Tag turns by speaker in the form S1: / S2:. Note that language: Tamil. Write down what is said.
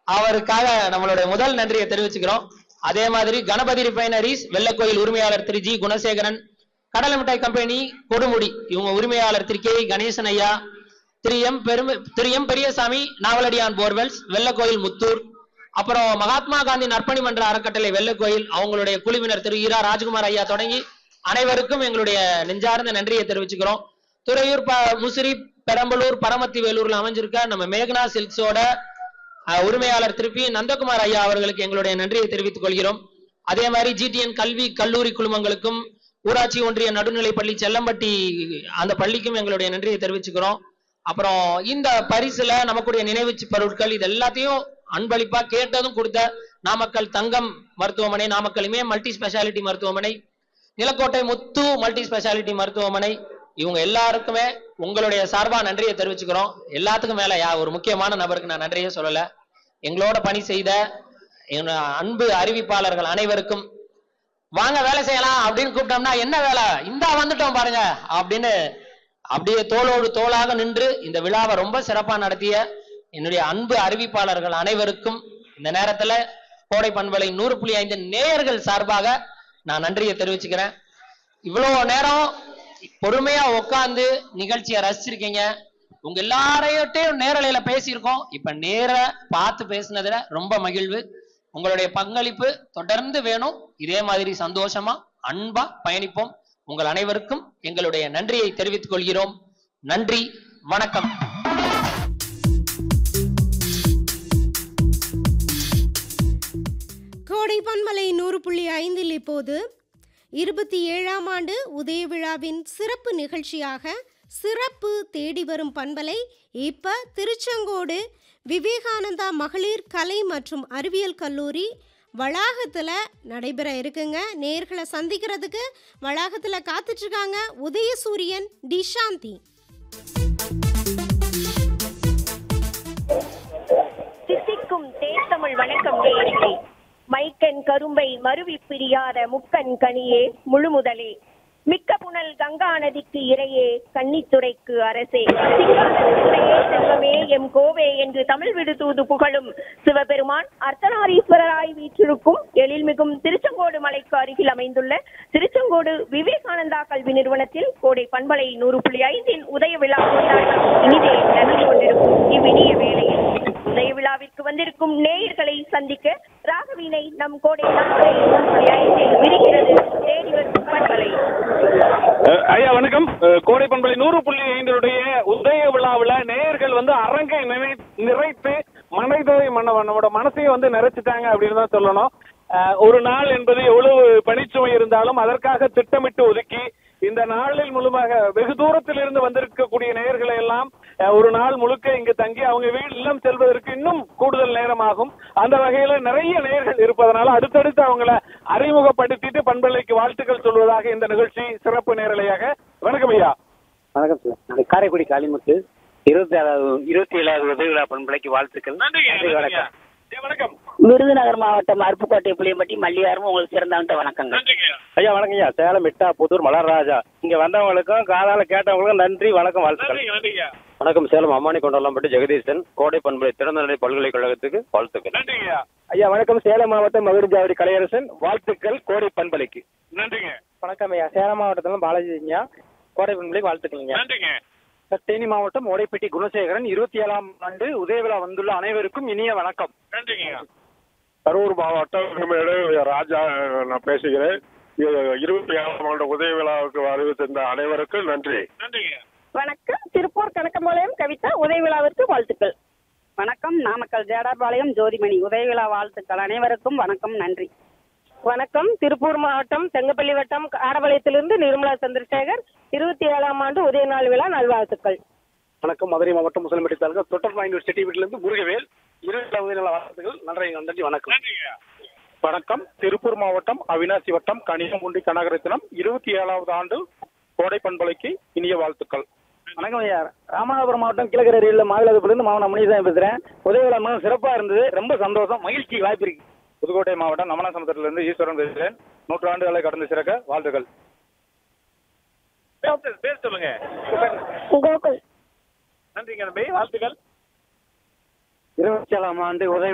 S1: அவருக்காக நம்மளுடைய முதல் நன்றியை தெரிவிச்சுக்கிறோம் அதே மாதிரி கணபதி ரிஃபைனரிஸ் வெள்ளக்கோயில் உரிமையாளர் திரு ஜி குணசேகரன் கடலை மிட்டாய் கம்பெனி கொடுமுடி இவங்க உரிமையாளர் திரு கே கணேசன் ஐயா திரு எம் பெருமை திரு எம் பெரியசாமி நாவலடியான் போர்வெல்ஸ் வெள்ளக்கோயில் முத்தூர் அப்புறம் மகாத்மா காந்தி நற்பணி மன்ற அறக்கட்டளை வெள்ளக்கோயில் அவங்களுடைய குழுவினர் திரு ஈரா ராஜ்குமார் ஐயா தொடங்கி அனைவருக்கும் எங்களுடைய நெஞ்சார்ந்த நன்றியை தெரிவிச்சுக்கிறோம் துறையூர் ப முசிறி பெரம்பலூர் பரமத்தி வேலூர்ல அமைஞ்சிருக்க நம்ம மேகனா சில்க்ஸோட அஹ், உரிமையாளர் திருப்பி நந்தகுமார் ஐயா அவர்களுக்கு எங்களுடைய நன்றியை தெரிவித்துக் கொள்கிறோம் அதே மாதிரி ஜிடிஎன் கல்வி கல்லூரி குழுமங்களுக்கும் ஊராட்சி ஒன்றிய நடுநிலைப்பள்ளி செல்லம்பட்டி அந்த பள்ளிக்கும் எங்களுடைய நன்றியை தெரிவிச்சுக்கிறோம் அப்புறம் இந்த பரிசுல நமக்குடைய நினைவு பொருட்கள் இது எல்லாத்தையும் அன்பளிப்பா கேட்டதும் கொடுத்த நாமக்கல் தங்கம் மருத்துவமனை நாமக்கல் இமய மல்டி ஸ்பெஷாலிட்டி மருத்துவமனை நிலக்கோட்டை முத்து மல்டி ஸ்பெஷாலிட்டி மருத்துவமனை இவங்க எல்லாருக்குமே உங்களுடைய சார்பா நன்றியை தெரிவிச்சுக்கிறோம் எல்லாத்துக்கும் மேல யா ஒரு முக்கியமான நபருக்கு நான் நன்றியே சொல்லல எங்களோட பணி செய்த எங்க அன்பு அறிவிப்பாளர்கள் அனைவருக்கும் வாங்க வேலை செய்யலாம் அப்படின்னு கூப்பிட்டோம்னா என்ன வேலை இந்தா வந்துட்டோம் பாருங்க அப்படின்னு அப்படியே தோளோடு தோளாக நின்று இந்த விழாவை ரொம்ப சிறப்பா நடத்திய என்னுடைய அன்பு அறிவிப்பாளர்கள் அனைவருக்கும் இந்த நேரத்துல கோடை பண்பலை நூறு புள்ளி ஐந்து நேயர்கள் சார்பாக நான் நன்றியை தெரிவிச்சுக்கிறேன் இவ்வளவு நேரம் பொறுமையா உட்கார்ந்து நிகழ்ச்சியை ரசிச்சிருக்கீங்க உங்க எல்லாரையும் நேரலையில பேசியிருக்கோம் இப்ப நேர பார்த்து பேசுனதுல ரொம்ப மகிழ்வு உங்களுடைய பங்களிப்பு தொடர்ந்து வேணும் இதே மாதிரி சந்தோஷமா அன்பா பயணிப்போம் உங்கள் அனைவருக்கும் எங்களுடைய நன்றியை தெரிவித்துக் கொள்கிறோம் நன்றி வணக்கம்
S2: கோடை பன்மலை நூறு புள்ளி ஐந்தில் இப்போது இருபத்தி ஏழாம் ஆண்டு உதய விழாவின் சிறப்பு நிகழ்ச்சியாக சிறப்பு தேடி வரும் பண்பலை இப்ப திருச்செங்கோடு விவேகானந்தா மகளிர் கலை மற்றும் அறிவியல் கல்லூரி வளாகத்தில் நடைபெற இருக்குங்க நேர்களை சந்திக்கிறதுக்கு வளாகத்தில் காத்துட்ருக்காங்க உதயசூரியன் டிஷாந்தி
S3: சித்திக்கும் தேத்தமிழ் வணக்கம் நேயர்களே மைக்கன் கரும்பை மருவி பிரியாத முக்கன் கனியே முழுமுதலே மிக்க புனல் கங்கா நதிக்கு இறையே கன்னித்துறைக்கு அரசே சிங்காரத்துறையே செல்வமே எம் கோவே என்று தமிழ் விடு தூது புகழும் சிவபெருமான் அர்த்தநாரீஸ்வரராய் வீற்றிருக்கும் எழில்மிகும் திருச்செங்கோடு மலைக்கு அருகில் அமைந்துள்ள திருச்செங்கோடு விவேகானந்தா கல்வி நிறுவனத்தில் கோடை பண்பலை நூறு புள்ளி ஐந்தின் உதய விழா கொண்டாட்டம் இனிதே நடந்து கொண்டிருக்கும் இவ்வினிய வேளையில் உதய விழாவிற்கு வந்திருக்கும் நேயர்களை சந்திக்க ராகவீனை நம் கோடை பண்பலை நூறு புள்ளி ஐந்தில் விரிகிறது தேடி வரும் பண்பலை
S4: அஹ் ஐயா வணக்கம் அஹ் கோடை பண்பலை நூறு புள்ளி ஐந்தினுடைய உதய விழாவில் நேயர்கள் வந்து அரங்கை நினை நிறைத்து மனதை மன நம்மளோட மனசையும் வந்து நிறைச்சிட்டாங்க அப்படின்னு தான் சொல்லணும் அஹ் ஒரு நாள் என்பது எவ்வளவு பணிச்சுமை இருந்தாலும் அதற்காக திட்டமிட்டு ஒதுக்கி இந்த நாளில் முழுமாக வெகு தூரத்தில் இருந்து வந்திருக்கக்கூடிய நேயர்களை எல்லாம் அஹ் ஒரு நாள் முழுக்க இங்கு தங்கி அவங்க வீடு இல்லம் செல்வதற்கு இன்னும் கூடுதல் நேரமாகும் அந்த வகையில நிறைய நேயர்கள் இருப்பதனால அடுத்தடுத்து அவங்கள அறிமுகப்படுத்திட்டு பண்பலைக்கு வாழ்த்துக்கள் சொல்வதாக இந்த நிகழ்ச்சி சிறப்பு நேரலையாக வணக்கம் ஐயா
S5: வணக்கம் சார் நான் காரைக்குடி காளிமுத்து இருபத்தி ஏழாவது இருபத்தி ஏழாவது உதவி விழா பண்பலைக்கு வாழ்த்துக்கள் நன்றி வணக்கம்
S4: ஐயா, வணக்கம்
S6: விருதுநகர் மாவட்டம் அருப்புக்கோட்டை புளியம்பட்டி மல்லியாரும் உங்களுக்கு சிறந்தாண்ட வணக்கங்கள்
S5: ஐயா வணக்கம் ஐயா சேலம் மிட்டா புதூர் மலர்ராஜா இங்க வந்தவங்களுக்கும் காதால கேட்டவங்களுக்கும் நன்றி வணக்கம் வாழ்த்துக்கள்
S4: நன்றி நன்றி ஐயா
S5: வணக்கம் சேலம் அம்மானி கொண்டலாம்பட்டி ஜெகதீசன் கோடை பண்பலை திறந்தநிலை பல்கலைக்கழகத்துக்கு வாழ்த்துக்கள்
S4: நன்றி ஐயா
S5: ஐயா வணக்கம் சேலம் மாவட்டம் மகிழ்ச்சாவடி கலையரசன் வாழ்த்துக்கள் கோடை பண்பலைக்கு
S4: நன்றிங்க
S5: வணக்கம் ஐயா சேலம் மாவட்டத்திலும் பாலாஜிங்க கோடை பண்பலைக்கு வாழ்த்துக்கள்ங்க
S4: நன்றிங்க
S5: தேனி மாவட்டம் ஓடைப்பட்டி குணசேகரன் இருபத்தி ஏழாம் ஆண்டு உதயவிழா வந்துள்ள அனைவருக்கும் இனிய வணக்கம்
S4: நன்றிங்க ஐயா
S7: கரூர் மாவட்டம் ராஜா நான் பேசுகிறேன் இருபத்தி ஏழாம் ஆண்டு உதய விழாவுக்கு வருகை தந்த அனைவருக்கும் நன்றி
S4: நன்றிங்க ஐயா
S3: வணக்கம் திருப்பூர் கணக்கம்பாளையம் கவிதா உதய விழாவிற்கு வாழ்த்துக்கள்
S6: வணக்கம் நாமக்கல் ஜேடார்பாளையம் ஜோதிமணி உதயவிழா வாழ்த்துக்கள் அனைவருக்கும் வணக்கம் நன்றி
S3: வணக்கம் திருப்பூர் மாவட்டம் செங்கப்பள்ளி வட்டம் ஆடபாளையத்திலிருந்து நிர்மலா சந்திரசேகர் இருபத்தி ஏழாம் ஆண்டு உதய நாள் விழா நல்வாழ்த்துக்கள்
S5: வணக்கம் மதுரை மாவட்டம் முசலம்பட்டி தாலுகா தொட்டர் யூனிவர்சிட்டி வீட்டிலிருந்து முருகவேல் இருபத்தி உதய நல வாழ்த்துக்கள் நன்றி நன்றி வணக்கம்
S4: நன்றிங்க ஐயா
S7: வணக்கம் திருப்பூர் மாவட்டம் அவினாசி வட்டம் கனியமுண்டி கனகரத்தினம் இருபத்தி ஏழாவது ஆண்டு கோடை பண்பலைக்கு இனிய வாழ்த்துக்கள்
S5: வணக்கம் ஐயா ராமநாதபுரம் மாவட்டம் கிழக்கரை அருகில் மாவிலாதுப்புலேருந்து மாவன மணிதான் பேசுகிறேன் உதயவிழா மிகவும் சிறப்பாக இருந்தது ரொம்ப சந்தோஷம் மகிழ்ச்சி வாய்ப்பு இருக்கு
S7: புதுக்கோட்டை மாவட்டம் நமனசமுத்திரத்திலிருந்து ஈஸ்வரன் பேசுகிறேன் நூற்றாண்டுகளை கடந்து சிறக்க வாழ்த்துக்கள்
S4: பேர் பேர் சொல்லுங்க
S3: கோகுல்
S4: நன்றிங்க தம்பி வாழ்த்துக்கள்
S5: இருபத்தி ஏழாம் ஆண்டு உதய